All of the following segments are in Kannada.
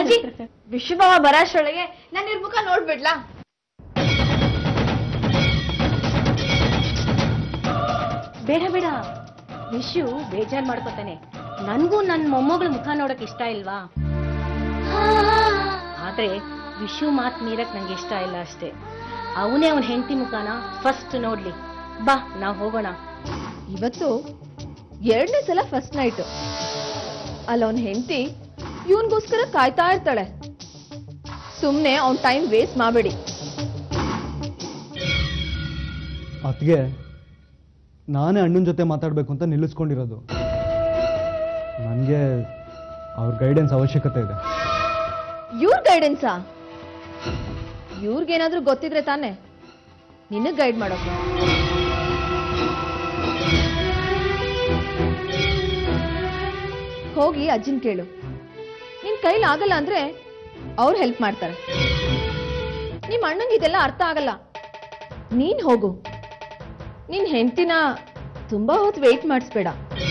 ಅಜ್ಜಿ ವಿಶ್ವಭಾವ ಬರೋಷ್ರೊಳಗೆ ನಾನು ಇವ್ರ ಮುಖ ನೋಡ್ಬಿಡ್ಲಾ ಬೇಡ ಬೇಡ ವಿಶು ಬೇಜಾರ್ ಮಾಡ್ಕೋತಾನೆ ನನ್ಗೂ ನನ್ ಮೊಮ್ಮಗಳ ಮುಖ ನೋಡಕ್ ಇಷ್ಟ ಇಲ್ವಾ ಆದ್ರೆ ವಿಶು ಮಾತ್ ಮೀರಕ್ ನಂಗೆ ಇಷ್ಟ ಇಲ್ಲ ಅಷ್ಟೇ ಅವನೇ ಅವನ್ ಹೆಂಡತಿ ಮುಖನ ಫಸ್ಟ್ ನೋಡ್ಲಿ ಬಾ ನಾವ್ ಹೋಗೋಣ ಇವತ್ತು ಎರಡನೇ ಸಲ ಫಸ್ಟ್ ನೈಟ್ ಅಲ್ಲ ಅವನ್ ಹೆಂಡತಿ ಇವನ್ಗೋಸ್ಕರ ಕಾಯ್ತಾ ಇರ್ತಾಳೆ ಸುಮ್ನೆ ಅವ್ನ್ ಟೈಮ್ ವೇಸ್ಟ್ ಮಾಡಬೇಡಿ ಅದಕ್ಕೆ ನಾನೇ ಅಣ್ಣನ ಜೊತೆ ಮಾತಾಡಬೇಕು ಅಂತ ನಿಲ್ಲಿಸ್ಕೊಂಡಿರೋದು ನನಗೆ ಅವ್ರ ಗೈಡೆನ್ಸ್ ಅವಶ್ಯಕತೆ ಇದೆ ಇವ್ರ ಗೈಡೆನ್ಸಾ ಇವ್ರಿಗೇನಾದ್ರೂ ಗೊತ್ತಿದ್ರೆ ತಾನೆ ನಿನಗ್ ಗೈಡ್ ಮಾಡೋಕೆ ಹೋಗಿ ಅಜ್ಜಿನ್ ಕೇಳು ನಿನ್ ಕೈಲಿ ಆಗಲ್ಲ ಅಂದ್ರೆ ಅವ್ರು ಹೆಲ್ಪ್ ಮಾಡ್ತಾರೆ ನಿಮ್ ಅಣ್ಣಂಗೆ ಇದೆಲ್ಲ ಅರ್ಥ ಆಗಲ್ಲ ನೀನ್ ಹೋಗು ನಿನ್ ಹೆಂಡತಿನ ತುಂಬಾ ಹೊತ್ತು ವೆಯ್ಟ್ ಮಾಡಿಸ್ಬೇಡ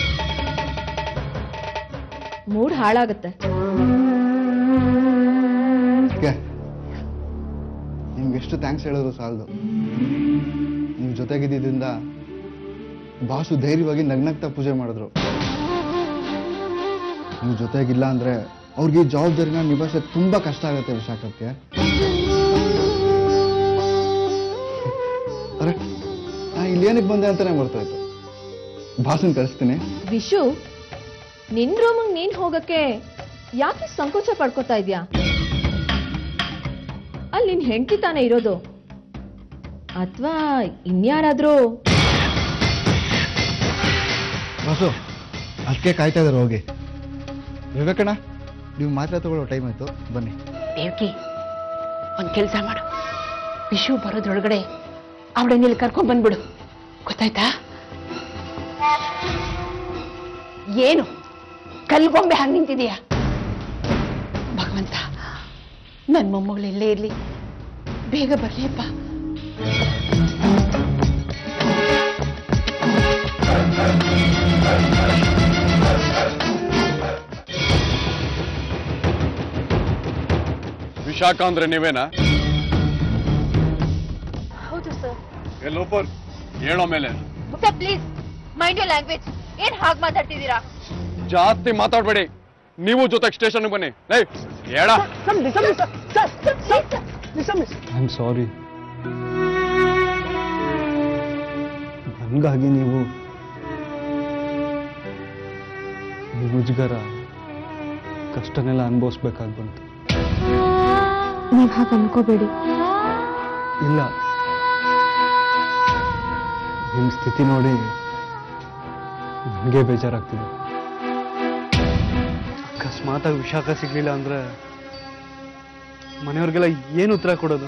ಮೂಡ್ ಹಾಳಾಗತ್ತೆ ಅದಕ್ಕೆ ನಿಮ್ಗೆ ಎಷ್ಟು ಥ್ಯಾಂಕ್ಸ್ ಹೇಳಿದ್ರು ಸಾಲದು ನಿಮ್ಮ ಜೊತೆಗಿದ್ದಿದ್ದರಿಂದ ಬಾಸು ಧೈರ್ಯವಾಗಿ ನಗ್ನಗ್ತಾ ಪೂಜೆ ಮಾಡಿದ್ರು ನೀವು ಜೊತೆಗಿಲ್ಲ ಅಂದ್ರೆ ಅವ್ರಿಗೆ ಈ ಜವಾಬ್ದಾರಿನ ನಿಭಾಯಿಸೋಕೆ ತುಂಬಾ ಕಷ್ಟ ಆಗುತ್ತೆ ವಿಶಾಖಕ್ಕೆ ಅರೆ ನಾ ಇಲ್ಲಿ ಏನಕ್ಕೆ ಬಂದೆ ಅಂತಾನೆ ಮರ್ತೋಯ್ತು ಬಾಸನ್ ಕಳಿಸ್ತೀನಿ ವಿಶು ನಿನ್ ರೂಮಿಗೆ ನೀನ್ ಹೋಗಕ್ಕೆ ಯಾಕೆ ಸಂಕೋಚ ಪಡ್ಕೋತಾ ಇದ್ಯಾ ಅಲ್ಲಿ ನಿನ್ ಹೆಂಡತಿ ತಾನೇ ಇರೋದು ಅಥವಾ ಇನ್ಯಾರಾದ್ರೂ ಬಾಸು ಅದಕ್ಕೆ ಕಾಯ್ತಾ ಇದ್ದಾರೆ ಹೋಗಿ ವಿವೇಕಣ್ಣ ನೀವು ಮಾತ್ರ ತಗೊಳ್ಳೋ ಟೈಮ್ ಆಯ್ತು ಬನ್ನಿ ದೇವ್ಕಿ ಒಂದ್ ಕೆಲ್ಸ ಮಾಡು ವಿಶು ಬರೋದ್ರೊಳಗಡೆ ಅವಳನ್ನ ಇಲ್ಲಿ ಕರ್ಕೊಂಡ್ ಬಂದ್ಬಿಡು ಗೊತ್ತಾಯ್ತಾ ಏನು ಕಲ್ಗೊಂಬೆ ಹಂಗ್ ನಿಂತಿದೀಯ ಭಗವಂತ ನನ್ ಮೊಮ್ಮಗಳು ಇಲ್ಲೇ ಇರ್ಲಿ ಬೇಗ ಬರ್ಲಿಯಪ್ಪ ವಿಶಾಖ ಅಂದ್ರೆ ನೀವೇನಾ ಹೌದು ಸರ್ ಎಲ್ಲೋಪರ್ ಹೇಳೋ ಮೇಲೆ sir please mind your language ಏನ್ ಹಾಗೆ ಮಾತಾಡ್ತಿದ್ದೀರಾ ಜಾಸ್ತಿ ಮಾತಾಡ್ಬೇಡಿ ನೀವು ಜೊತೆಗೆ ಸ್ಟೇಷನ್ಗೆ ಬನ್ನಿ ಲೈ ಹೇಳ ಐ ಆಮ್ ಸಾರಿ ನನಗಾಗಿ ನೀವು ಈ ಮುಜುಗರ ಕಷ್ಟನೆಲ್ಲ ಅನುಭವಿಸ್ಬೇಕಾಗಿ ಬಂತು ನೀವ್ ಹಾಗೆ ಅನ್ಕೋಬೇಡಿ ಇಲ್ಲ ನಿಮ್ಮ ಸ್ಥಿತಿ ನೋಡಿ ನನಗೆ ಬೇಜಾರಾಗ್ತಿದೆ ಅಕಸ್ಮಾತಾಗಿ ವಿಶಾಖ ಸಿಗ್ಲಿಲ್ಲ ಅಂದ್ರೆ ಮನೆಯವ್ರಿಗೆಲ್ಲ ಏನು ಉತ್ತರ ಕೊಡೋದು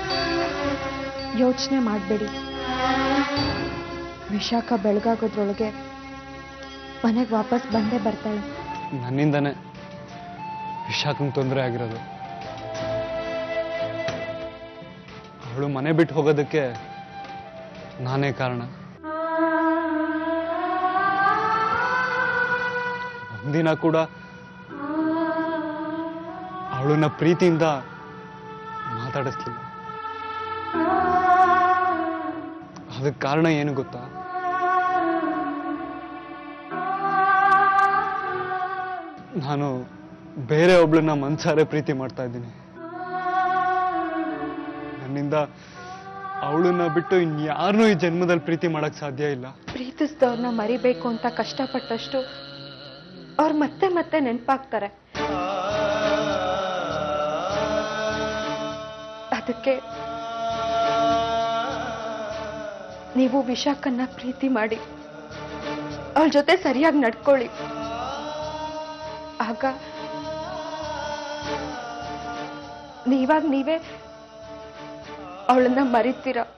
ಯೋಚನೆ ಮಾಡಬೇಡಿ ವಿಶಾಖ ಬೆಳಗಾಗೋದ್ರೊಳಗೆ ಮನೆಗೆ ವಾಪಸ್ ಬಂದೇ ಬರ್ತಾಳೆ ನನ್ನಿಂದನೇ ವಿಶಾಖಂಗೆ ತೊಂದರೆ ಆಗಿರೋದು ಅವಳು ಮನೆ ಬಿಟ್ಟು ಹೋಗೋದಕ್ಕೆ ನಾನೇ ಕಾರಣ ಒಂದಿನ ಕೂಡ ಅವಳನ್ನ ಪ್ರೀತಿಯಿಂದ ಮಾತಾಡಿಸ್ಲಿಲ್ಲ ಅದಕ್ಕೆ ಕಾರಣ ಏನು ಗೊತ್ತಾ ನಾನು ಬೇರೆ ಒಬ್ಳನ್ನ ಮನ್ಸಾರೆ ಪ್ರೀತಿ ಮಾಡ್ತಾ ಇದ್ದೀನಿ ನನ್ನಿಂದ ಅವಳನ್ನ ಬಿಟ್ಟು ಇನ್ಯಾರನ್ನೂ ಈ ಜನ್ಮದಲ್ಲಿ ಪ್ರೀತಿ ಮಾಡಕ್ ಸಾಧ್ಯ ಇಲ್ಲ ಪ್ರೀತಿಸಿದವ್ರನ್ನ ಮರಿಬೇಕು ಅಂತ ಕಷ್ಟಪಟ್ಟಷ್ಟು ಅವ್ರು ಮತ್ತೆ ಮತ್ತೆ ನೆನಪಾಗ್ತಾರೆ ಅದಕ್ಕೆ ನೀವು ವಿಶಾಖನ್ನ ಪ್ರೀತಿ ಮಾಡಿ ಅವಳ ಜೊತೆ ಸರಿಯಾಗಿ ನಡ್ಕೊಳ್ಳಿ ಆಗ ನೀವಾಗ ನೀವೇ ಅವಳನ್ನ ಮರಿತೀರ